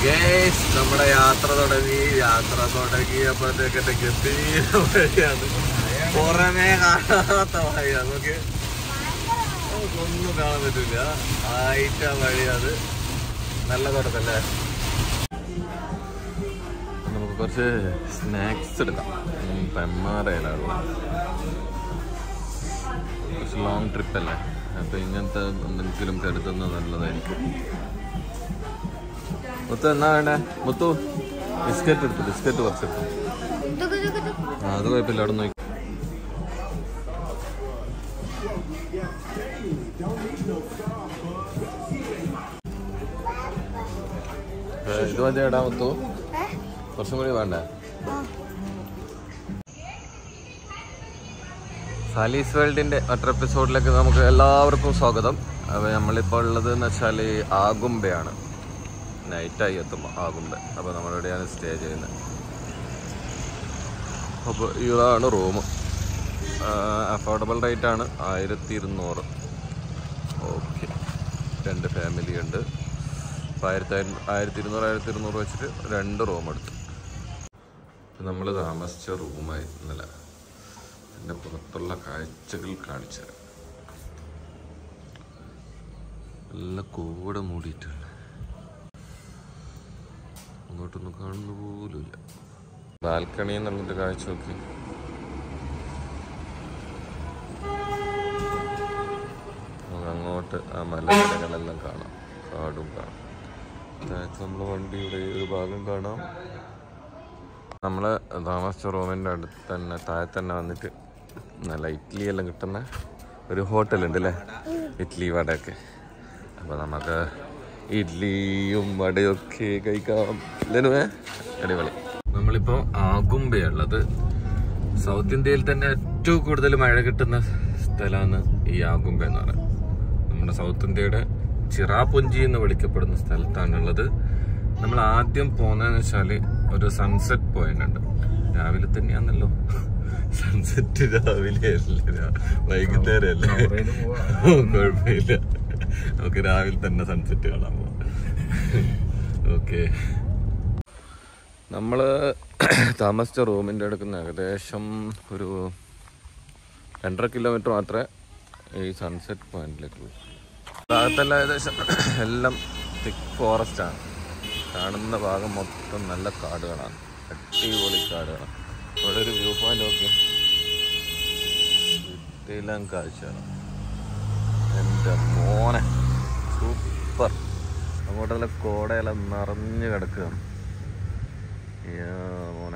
Guys നമ്മുടെ യാത്ര തുടങ്ങി യാത്ര തുടങ്ങിയപ്പോഴത്തേക്ക് എന്റെ ഗംഭീര വഴിയാണ് പുറമേ കാണാത്ത വഴി നമുക്ക് ഒന്നും കാണാൻ പറ്റില്ല ആയിട്ട വഴി അത് നല്ല തുടക്കല്ലേ നമുക്ക് കുറച്ച് സ്നാക്സ് എടുക്കാം പെമ്മാറയിലാണ് കുറച്ച് ലോങ് ട്രിപ്പ് അല്ലേ അപ്പൊ ഇങ്ങനത്തെ എന്തെങ്കിലും കരുതുന്നത് നല്ലതായിരിക്കും മുത്തു എന്നാ വേണ്ടേ മുത്തു ബിസ്ക്കറ്റ് എടുത്തു ബിസ്ക്കറ്റ് കുറച്ചെടുത്തു ആ അത് കുഴപ്പമില്ല അവിടെ നോക്കി ഏ, ഇത് മതി എടാ മുത്തു കുറച്ചും കൂടി വേണ്ടേ സാലീസ് വേൾഡിന്റെ മറ്റൊരു എപ്പിസോഡിലേക്ക് നമുക്ക് എല്ലാവർക്കും സ്വാഗതം അപ്പോൾ നമ്മളിപ്പോൾ ഉള്ളത് എന്ന് വെച്ചാൽ ആകുംബയാണ് നൈറ്റായി എത്തുമ്പോൾ ആകുംബ അപ്പോൾ നമ്മളിവിടെയാണ് സ്റ്റേ ചെയ്യുന്നത് അപ്പോൾ ഇതാണ് റൂം അഫോർഡബിൾ റേറ്റ് ആണ് ആയിരത്തി ഇരുന്നൂറ് ഓക്കെ രണ്ട് ഫാമിലി ഉണ്ട് അപ്പോൾ ആയിരത്തി ആയിരത്തി ഇരുന്നൂറ് ആയിരത്തി ഇരുന്നൂറ് വെച്ചിട്ട് രണ്ട് റൂം എടുത്തു നമ്മൾ താമസിച്ച റൂമായി ഇന്നലെ എൻ്റെ പുറത്തുള്ള കാഴ്ചകൾ കാണിച്ചു തരാം നല്ല കൂടെ മൂടിയിട്ടുണ്ട് അങ്ങോട്ടൊന്നും കാണുന്ന പോലുമില്ല ബാൽക്കണി എന്നുള്ളൊരു കാഴ്ച നോക്കി നമുക്ക് അങ്ങോട്ട് ആ മലനിരകളെല്ലാം കാണാം കാടും കാണാം താഴത്ത് നമ്മളെ വണ്ടിയുടെ ഒരു ഭാഗം കാണാം നമ്മൾ താമസിച്ച റൂമിൻ്റെ അടുത്ത് തന്നെ താഴെ തന്നെ വന്നിട്ട് നല്ല ഇഡ്ഡലി എല്ലാം കിട്ടുന്ന ഒരു ഹോട്ടലുണ്ട് അല്ലേ ഇഡ്ഡലി വടയൊക്കെ അപ്പോൾ നമുക്ക് ഇഡ്ഡലിയും വടയൊക്കെ കഴിക്കാം ഇല്ലേ അടിപൊളി നമ്മളിപ്പോൾ ആകുമ്പയുള്ളത് സൗത്ത് ഇന്ത്യയിൽ തന്നെ ഏറ്റവും കൂടുതൽ മഴ കിട്ടുന്ന സ്ഥലമാണ് ഈ ആകുമ്പ എന്ന് പറയുന്നത് നമ്മുടെ സൗത്ത് ഇന്ത്യയുടെ ചിറാപുഞ്ചി എന്ന് വിളിക്കപ്പെടുന്ന സ്ഥലത്താണുള്ളത് നമ്മൾ ആദ്യം പോകുന്നതെന്ന് വെച്ചാല് ഒരു സൺസെറ്റ് പോയിന്റ് ഉണ്ട് രാവിലെ തന്നെയാണല്ലോ സൺസെറ്റ് രാവിലെ അല്ലേ വൈകുന്നേരം അല്ലേ കുഴപ്പമില്ല നമുക്ക് രാവിലെ തന്നെ സൺസെറ്റ് കാണാൻ പോവാം ഓക്കെ നമ്മൾ താമസിച്ച റൂമിൻ്റെ അടുക്കുന്ന ഏകദേശം ഒരു രണ്ടര കിലോമീറ്റർ മാത്രമേ ഈ സൺസെറ്റ് പോയിന്റിലേക്ക് ഭാഗത്തെല്ലാം ഏകദേശം എല്ലാം തിക്ക് ഫോറസ്റ്റ് ആണ് കാണുന്ന ഭാഗം മൊത്തം നല്ല കാടുകളാണ് അടിപൊളി കാടുകളാണ് ഇവിടെ ഒരു വ്യൂ പോയിന്റ് നോക്കി ഇതെല്ലാം കാഴ്ചയാണ് എൻ്റെ മോനെ സൂപ്പർ അങ്ങോട്ടെല്ലാം കോടയെല്ലാം നിറഞ്ഞു കിടക്കുകയാണ് യാ മോനെ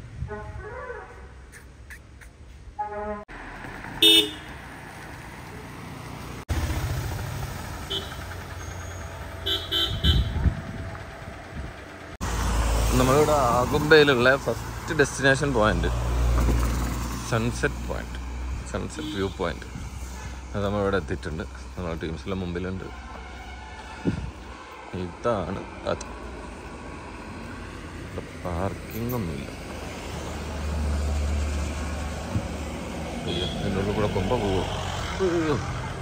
നമ്മളിവിടെ ആകുമ്പയിലുള്ള first destination point sunset point sunset view point അത് നമ്മളിവിടെ എത്തിയിട്ടുണ്ട് നമ്മുടെ ടീംസിലെ മുമ്പിലുണ്ട് ഇതാണ് അത് പാർക്കിംഗ് ഒന്നുമില്ല അയ്യോ അതിൻ്റെ ഉള്ളിൽ കൂടെ കൊമ്പ പോവോ അയ്യോ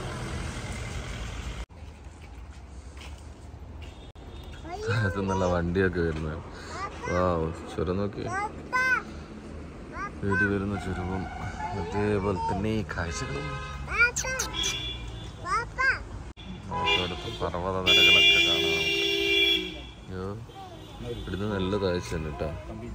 അത് നല്ല വണ്ടിയൊക്കെ വരുന്നത് വാ ചുരം നോക്കി വീട് വരുന്ന ചുരവും അതേപോലെ തന്നെ ഈ കാഴ്ചകളും അടുത്ത് പർവ്വത നിരകളൊക്കെ കാണാം നമുക്ക് അയ്യോ ഇവിടുന്ന് നല്ല കാഴ്ചയുണ്ട് കേട്ടോ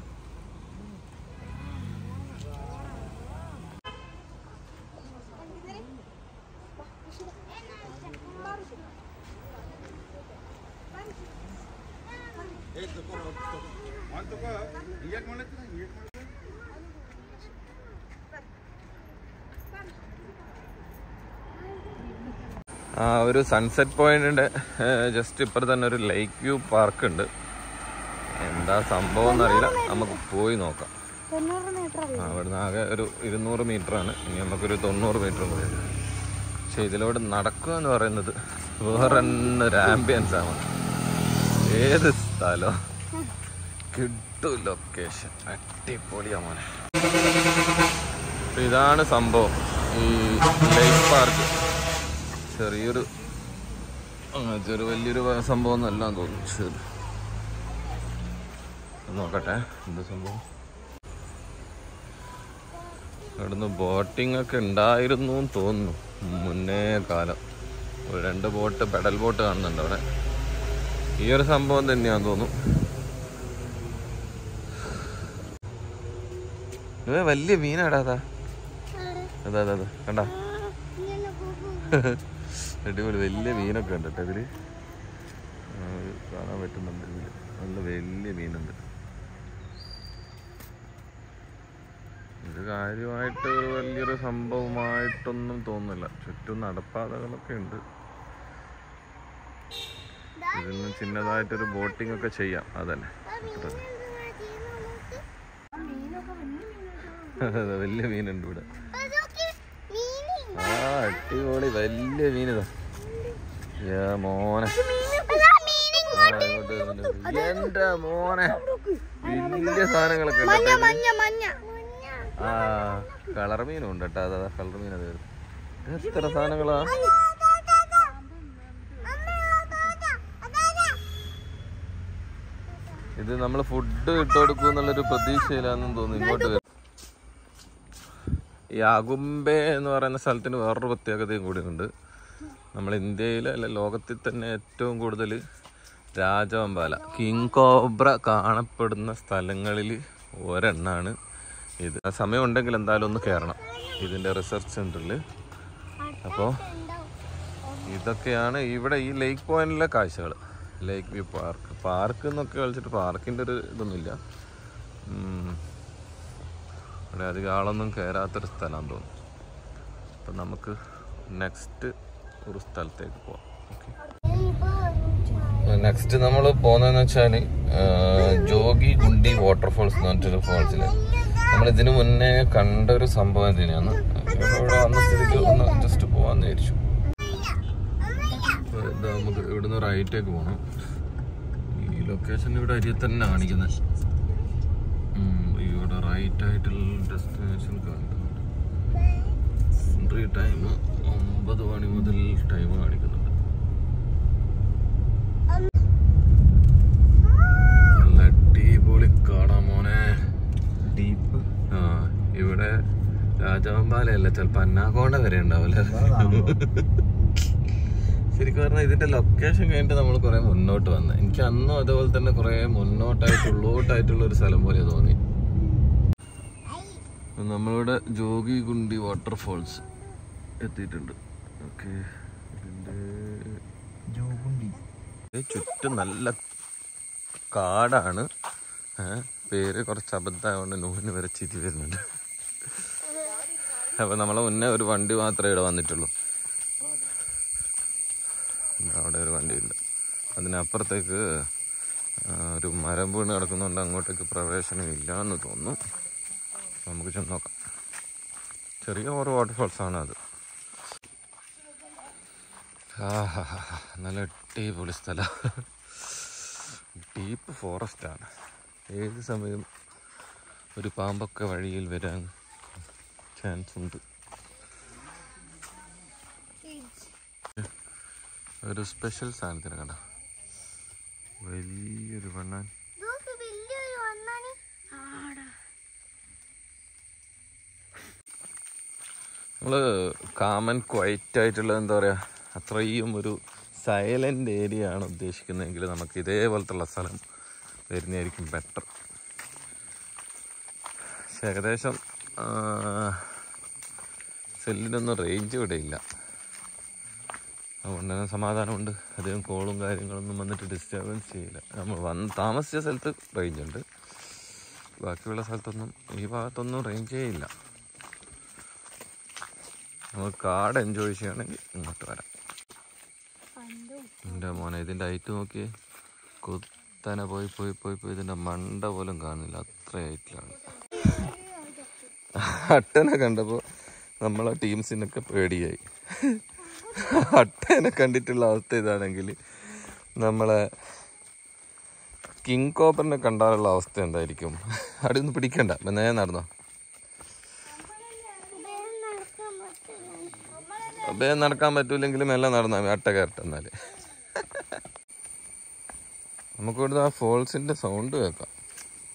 ആ ഒരു സൺസെറ്റ് പോയിന്റിന്റെ ജസ്റ്റ് ഇപ്പുറത്ത് തന്നെ ഒരു ലേക്ക് വ്യൂ പാർക്ക് ഉണ്ട് എന്താ സംഭവം എന്നറിയില്ല നമുക്ക് പോയി നോക്കാം തൊണ്ണൂറ് മീറ്റർ ആ ഇവിടുന്ന് ആകെ ഒരു ഇരുന്നൂറ് മീറ്റർ ആണ് ഇനി നമുക്കൊരു തൊണ്ണൂറ് മീറ്റർ കൂടി ഉണ്ട് പക്ഷെ ഇതിലൂടെ നടക്കുക എന്ന് പറയുന്നത് വേറെ തന്നെ ഒരു ആംബിയൻസ് ആണ് ഏത് സ്ഥലം കിട്ടും ലൊക്കേഷൻ അടിപൊളിയാ മോനെ അപ്പൊ ഇതാണ് സംഭവം ഈ ലേക്ക് പാർക്ക് ചെറിയൊരു ആ, ചെറു വലിയൊരു സംഭവം എന്നല്ല തോന്നുന്നു ചെറു നോക്കട്ടെ എന്ത് സംഭവം ഇവിടുന്ന് ബോട്ടിംഗ് ഒക്കെ ഉണ്ടായിരുന്നു എന്ന് തോന്നുന്നു മുന്നേ കാലം ഒരു രണ്ട് ബോട്ട് പെഡൽ ബോട്ട് കാണുന്നുണ്ട് അവിടെ ഈ ഒരു സംഭവം തന്നെയാന്ന് തോന്നുന്നു ഇത് വലിയ മീനാടാ അതാ അതാ അതാ അതാ കണ്ട അടിപൊളി വലിയ മീനൊക്കെ ഉണ്ട് കേട്ടോ ഇതില് ആ, ഇത് കാണാൻ പറ്റുന്നുണ്ട് ഇതില് നല്ല വലിയ മീനുണ്ട് ഇത് കാര്യമായിട്ട് ഒരു വലിയൊരു സംഭവമായിട്ടൊന്നും തോന്നുന്നില്ല ചുറ്റും നടപ്പാതകളൊക്കെ ഉണ്ട് ഇതിന് ചിന്നതായിട്ടൊരു ബോട്ടിംഗ് ഒക്കെ ചെയ്യാം അതന്നെ അത്ര തന്നെ. അതെ, വലിയ മീനുണ്ട് ഇവിടെ ആ അടിപൊളി വലിയ മീനിതാ ഏ മോനെ ആ, ഇങ്ങോട്ട് വരുന്നുണ്ട്. എന്റെ മോനെ വലിയ സാധനങ്ങളൊക്കെ ഉണ്ട് കേട്ടോ ഇതില്. മഞ്ഞ മഞ്ഞ ആ കളർ മീനും ഉണ്ട് കേട്ടോ അതാ കളർ മീൻ അത് എത്ര സാധനങ്ങളാ ഇത് നമ്മൾ ഫുഡ് ഇട്ട് കൊടുക്കും എന്നുള്ളൊരു പ്രതീക്ഷയിലാണെന്ന് തോന്നുന്നു ഇങ്ങോട്ട് വരും ഈ അകുംബെ എന്ന് പറയുന്ന സ്ഥലത്തിന് വേറൊരു പ്രത്യേകതയും കൂടി ഉണ്ട് നമ്മൾ ഇന്ത്യയിൽ അല്ല ലോകത്തിൽ തന്നെ ഏറ്റവും കൂടുതൽ രാജവമ്പാല കിങ് കോബ്ര കാണപ്പെടുന്ന സ്ഥലങ്ങളിൽ ഒരെണ്ണാണ് ഇത് ആ സമയം ഉണ്ടെങ്കിൽ എന്തായാലും ഒന്ന് കയറണം ഇതിൻ്റെ റിസർച്ച് സെൻറ്ററിൽ അപ്പോൾ ഇതൊക്കെയാണ് ഇവിടെ ഈ ലേക്ക് പോയിന്റിലെ കാഴ്ചകൾ ലേക്ക് വ്യൂ പാർക്ക് പാർക്ക് എന്നൊക്കെ കളിച്ചിട്ട് പാർക്കിൻ്റെ ഒരു ഇതൊന്നുമില്ല ഉം. ഇവിടെ അധികം ആളൊന്നും കയറാത്തൊരു സ്ഥലമാണെന്ന് തോന്നുന്നു അപ്പം നമുക്ക് നെക്സ്റ്റ് ഒരു സ്ഥലത്തേക്ക് പോവാം ഓക്കെ നെക്സ്റ്റ് നമ്മൾ പോകുന്നതെന്ന് വെച്ചാൽ ജോഗി ഗുണ്ടി വാട്ടർഫോൾസ് എന്ന് പറഞ്ഞിട്ടൊരു ഫാൾസിൽ നമ്മൾ ഇതിനു മുന്നേ കണ്ട ഒരു സംഭവം ഇതിനാണ് ഇവിടെ വന്ന സ്ഥിതിക്ക് ഒന്ന് ജസ്റ്റ് പോവാന്ന് വിചാരിച്ചു അപ്പോൾ ഇതാ നമുക്ക് ഇവിടുന്ന് റൈറ്റേക്ക് പോകണം ഈ ലൊക്കേഷൻ ഇവിടെ അരിയെ തന്നെ കാണിക്കുന്നത് ഉം, ഇവിടെ റൈറ്റ് ആയിട്ടുള്ള ഡെസ്റ്റിനേഷൻ കാണിക്കുന്നുണ്ട് എൻട്രി ടൈം ഒമ്പത് മണി മുതൽ ടൈം കാണിക്കുന്നുണ്ട് നല്ല അടിപൊളി കാണാം മോനെ ഡീപ്പ് ആ ഇവിടെ രാജവമ്പാലയല്ല ചിലപ്പോ അന്നാകോണ്ട വരെ ഉണ്ടാവില്ല ശരിക്കും പറഞ്ഞാൽ ഇതിന്റെ ലൊക്കേഷൻ കഴിഞ്ഞിട്ട് നമ്മൾ കുറെ മുന്നോട്ട് വന്നത് എനിക്ക് അന്നും അതുപോലെ തന്നെ കുറെ മുന്നോട്ടായിട്ട് ഉള്ളോട്ടായിട്ടുള്ള ഒരു സ്ഥലം പോലെ തോന്നി അപ്പൊ നമ്മളിവിടെ ജോഗി ഗുണ്ടി വാട്ടർഫോൾസ് എത്തിയിട്ടുണ്ട് ഓക്കെ ഇതിന്റെ ജോഗുണ്ടി ഇത് ചുറ്റും നല്ല കാടാണ് ഏ, പേര് കുറച്ച് അബദ്ധമായതുകൊണ്ട് നൂന് വരെ ചിരി വരുന്നുണ്ട് അപ്പൊ നമ്മളെ മുന്നേ ഒരു വണ്ടി മാത്രമേ ഇവിടെ വന്നിട്ടുള്ളൂ ഇതാ അവിടെ ഒരു വണ്ടിയുണ്ട് അതിനപ്പുറത്തേക്ക് ആ, ഒരു മരം വീണ് കിടക്കുന്നുണ്ട് അങ്ങോട്ടേക്ക് പ്രവേശനം ഇല്ല എന്ന് തോന്നുന്നു നമുക്ക് ചെന്ന് നോക്കാം ചെറിയ ഓരോ വാട്ടർഫോൾസ് ആണ് അത് ആഹാ നല്ല അടിപൊളി സ്ഥലം ഡീപ്പ് ഫോറസ്റ്റ് ആണ് ഏത് സമയം ഒരു പാമ്പൊക്കെ വഴിയിൽ വരാൻ ചാൻസ് ഉണ്ട് ഒരു സ്പെഷ്യൽ സാധനത്തിന് കണ്ട വലിയൊരു വണ്ണാൻ വലിയൊരു വണ്ണാണ് ആടാ നമ്മൾ കാമൻ ക്വൈറ്റ് ആയിട്ടുള്ള എന്താ പറയുക അത്രയും ഒരു സൈലൻ്റ് ഏരിയ ആണ് ഉദ്ദേശിക്കുന്നതെങ്കിൽ നമുക്ക് ഇതേപോലത്തുള്ള സ്ഥലം വരുന്നതായിരിക്കും ബെറ്റർ പക്ഷെ ഏകദേശം ആ, സെല്ലിനൊന്നും റേഞ്ച് ഇവിടെ ഇല്ല അതുകൊണ്ട് തന്നെ സമാധാനമുണ്ട് അധികം കോളും കാര്യങ്ങളൊന്നും വന്നിട്ട് ഡിസ്റ്റർബൻസ് ചെയ്യില്ല നമ്മൾ വന്ന് താമസിച്ച സ്ഥലത്ത് റേഞ്ച് ഉണ്ട് ബാക്കിയുള്ള സ്ഥലത്തൊന്നും ഈ ഭാഗത്തൊന്നും റേഞ്ചേ ഇല്ല നമുക്ക് കാട് എൻജോയ് ചെയ്യണമെങ്കിൽ ഇങ്ങോട്ട് വരാം എൻ്റെ മോനെ ഇതിൻ്റെ ഹൈറ്റ് നോക്കിയേ കുത്തനെ പോയി പോയി പോയി പോയി ഇതിൻ്റെ മണ്ട പോലും കാണുന്നില്ല അത്ര ഹൈറ്റിലാണ് അട്ടനെ കണ്ടപ്പോൾ നമ്മളെ ടീംസിനൊക്കെ പേടിയായി അട്ടനെ കണ്ടിട്ടുള്ള അവസ്ഥ ഇതാണെങ്കിൽ നമ്മളെ കിങ് കോപ്പറിനെ കണ്ടാലുള്ള അവസ്ഥ എന്തായിരിക്കും അവിടെ ഒന്ന് പിടിക്കണ്ട നേ നടന്നോ വേഗം നടക്കാൻ പറ്റൂലെങ്കിലും എല്ലാം നടന്നാ മതി. അട്ട കയറട്ടെ എന്നാല് നമുക്ക് ഇവിടുന്ന് ആ ഫോൾസിന്റെ സൗണ്ട് കേൾക്കാം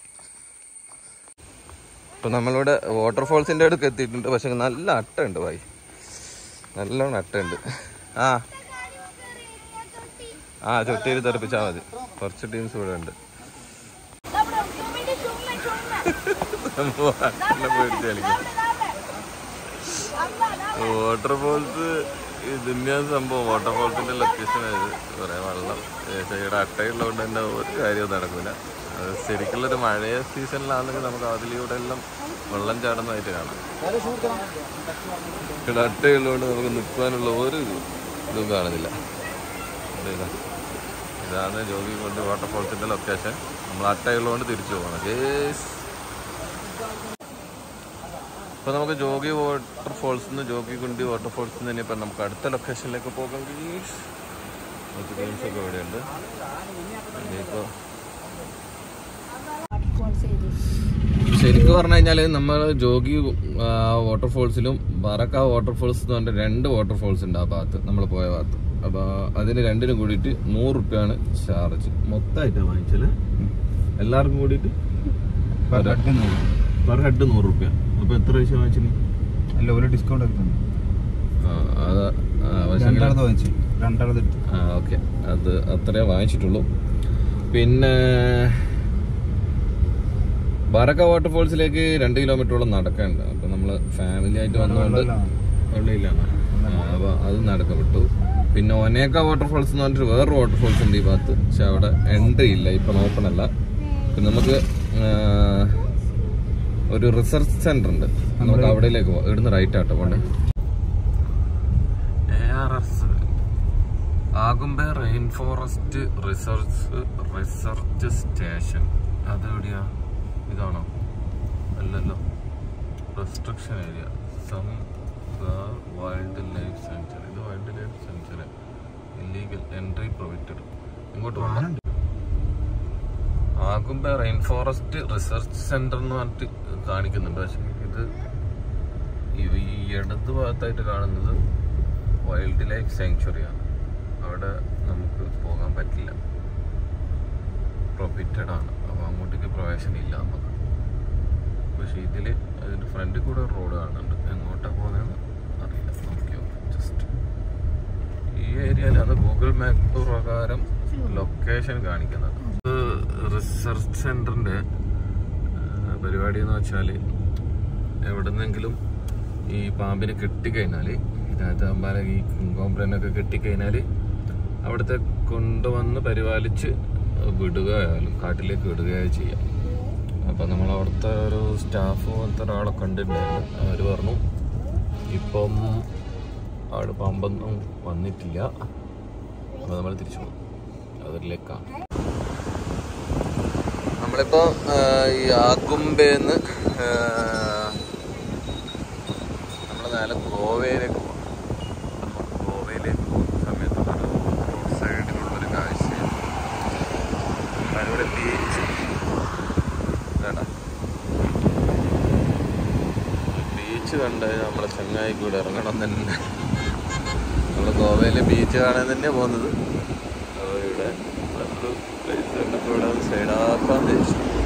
ഇപ്പൊ നമ്മളിവിടെ വാട്ടർഫോൾസിന്റെ അടുക്ക് എത്തിയിട്ടുണ്ട് പക്ഷെ നല്ല അട്ടുണ്ട് ഭായി നല്ലോണം അട്ടുണ്ട് ആ ആ ചുട്ടിയിൽ തെറിപ്പിച്ചാൽ മതി കുറച്ച് ടീംസ് ഇവിടെ ഉണ്ട് പേടിച്ച് കളിക്കും വാട്ടർഫോൾസ് ഇതിന്റെ സംഭവം വാട്ടർഫോൾസിന്റെ ലൊക്കേഷൻ ഇത് കുറെ വെള്ളം ഇവിടെ അട്ടയുള്ളതുകൊണ്ട് തന്നെ ഒരു കാര്യവും നടക്കില്ല അത് ശരിക്കുള്ളൊരു മഴ സീസണിലാണെങ്കിൽ നമുക്ക് അതിലൂടെ എല്ലാം വെള്ളം ചാടുന്നതായിട്ട് കാണാം ഇവിടെ അട്ടയുള്ളതുകൊണ്ട് നമുക്ക് നിൽക്കാനുള്ള ഒരു ഇതും കാണുന്നില്ല ഇത് ഇതാ. ഇതാണ് ജോഗി കൊണ്ട് വാട്ടർഫോൾസിന്റെ ലൊക്കേഷൻ നമ്മൾ അട്ടയുള്ളതുകൊണ്ട് തിരിച്ചു പോകണം ഗേസ് ഇപ്പൊ നമുക്ക് ജോഗി വാട്ടർഫോൾസ് നിന്ന് ജോഗി കുണ്ടി വാട്ടർഫോൾസ് നിന്ന് തന്നെ ഇപ്പൊ നമുക്ക് അടുത്ത ലൊക്കേഷനിലേക്ക് പോകാം ഗീസ് കുറച്ച് ഗെയിംസ് ഒക്കെ ഇവിടെ ഉണ്ട് ഇനിയിപ്പോ ശരിക്കും പറഞ്ഞു കഴിഞ്ഞാൽ നമ്മൾ ജോഗി വാട്ടർഫോൾസിലും ബറക്ക വാട്ടർഫോൾസ് എന്ന് പറഞ്ഞ രണ്ട് വാട്ടർഫോൾസ് ഉണ്ട് ആ ഭാഗത്ത് നമ്മൾ പോയ ഭാഗത്ത് അപ്പോൾ അതിന് രണ്ടിനും കൂടിയിട്ട് നൂറ് റുപ്യാണ് ചാർജ് മൊത്തമായിട്ടാണ് വാങ്ങിച്ചത് എല്ലാവർക്കും കൂടിയിട്ട് പെർ ഹെഡ് നൂറ് റുപ്യ അപ്പോൾ എത്ര പൈസ വാങ്ങിച്ചിന് അല്ല ഒരു ഡിസ്കൗണ്ട് ഒക്കെ തന്നു ആ, അത് ആ, പക്ഷേ രണ്ടാളത് വാങ്ങിച്ചു രണ്ടാളത് എടുത്തു ആ ഓക്കെ അത് അത്രേ വാങ്ങിച്ചിട്ടുള്ളൂ പിന്നെ ബാരക്ക വാട്ടർഫോൾസിലേക്ക് രണ്ട് കിലോമീറ്ററോളം നടക്കാനുണ്ട് അപ്പൊ നമ്മള് ഫാമിലി ആയിട്ട് വന്നുകൊണ്ട് വെള്ളയിലാണ് അപ്പൊ അത് നടക്ക വിട്ടു പിന്നെ ഒനേക്ക വാട്ടർഫോൾസ് എന്ന് പറഞ്ഞിട്ട് വേറൊരു വാട്ടർഫോൾസ് ഉണ്ട് ഈ ഭാഗത്ത് പക്ഷെ അവിടെ എൻട്രി ഇല്ല ഇപ്പൊ ഓപ്പൺ അല്ല പിന്നെ നമുക്ക് ആ, ഒരു റിസർച്ച് സെന്റർ ഉണ്ട് നമുക്ക് അവിടേക്ക് പോകാം ഇവിടുന്ന് റൈറ്റ് ആട്ടോ പോണ്ടേ എ ആർ എസ് ആകുമ്പേ rain forest research research station അതെവിടെയാ ഇതാണോ അല്ലല്ലോ restriction area some wildlife sanctuary ഇത് wildlife sanctuary illegal entry prohibited ഇങ്ങോട്ട് പോകണം ആകുമ്പേ റെയിൻ ഫോറസ്റ്റ് റിസർച്ച് സെന്റർ എന്ന് പറഞ്ഞിട്ട് കാണിക്കുന്നുണ്ട് പക്ഷേ ഇത് ഈ- ഈ ഇടത് ഭാഗത്തായിട്ട് കാണുന്നത് വൈൽഡ് ലൈഫ് സാങ്ച്വറിയാണ് അവിടെ നമുക്ക് പോകാൻ പറ്റില്ല പ്രൊഹിബിറ്റഡ് ആണ് അപ്പോൾ അങ്ങോട്ടേക്ക് പ്രവേശനം ഇല്ല നമുക്ക് പക്ഷേ ഇതിൽ അതിൻ്റെ ഫ്രണ്ടിൽ കൂടെ ഒരു റോഡ് കാണുന്നുണ്ട് എങ്ങോട്ടാണ് പോകുന്നതെന്ന് അറിയില്ല നോക്കിയോ ജസ്റ്റ് ഈ ഏരിയയിലാണ് ഗൂഗിൾ മാപ്പ് പ്രകാരം ലൊക്കേഷൻ കാണിക്കുന്നത് റിസർച്ച് സെൻറ്ററിൻ്റെ പരിപാടി എന്ന് വെച്ചാൽ എവിടുന്നെങ്കിലും ഈ പാമ്പിനെ കെട്ടിക്കഴിഞ്ഞാൽ രാജാമ്പാല ഈ കോംബ്രനൊക്കെ കെട്ടിക്കഴിഞ്ഞാൽ അവിടുത്തെ കൊണ്ടുവന്ന് പരിപാലിച്ച് വിടുകയായാലും കാട്ടിലേക്ക് വിടുകയോ ചെയ്യാം അപ്പം നമ്മൾ അവിടുത്തെ ഒരു സ്റ്റാഫ് പോലത്തെ ഒരാളെ കണ്ടിട്ടുണ്ടായിരുന്നു അവർ പറഞ്ഞു ഇപ്പം അവിടെ പാമ്പൊന്നും വന്നിട്ടില്ല അപ്പോൾ നമ്മൾ തിരിച്ചു പോകും അതിലേക്കാണ് നമ്മളിപ്പോൾ ഈ ആകുമ്പേന്ന് നമ്മൾ നേരെ ഗോവയിലേക്ക് പോകാം ഗോവയിലേക്ക് പോകുന്ന സമയത്ത് ഒരു റോഡ് സൈഡിലുള്ളൊരു കാഴ്ചയാണ് അതിവിടെ ബീച്ച് വേണ്ട ബീച്ച് കണ്ട് നമ്മളെ ചെങ്ങായി കൂടെ ഇറങ്ങണം തന്നെ നമ്മൾ ഗോവയിലെ ബീച്ച് കാണാൻ തന്നെ പോകുന്നത് അപ്പോൾ ഇവിടെ നല്ലൊരു പ്ലേസ് ഉണ്ട് ഇപ്പോൾ ഇവിടെ സൈഡാക്കാൻ ഉദ്ദേശിച്ചു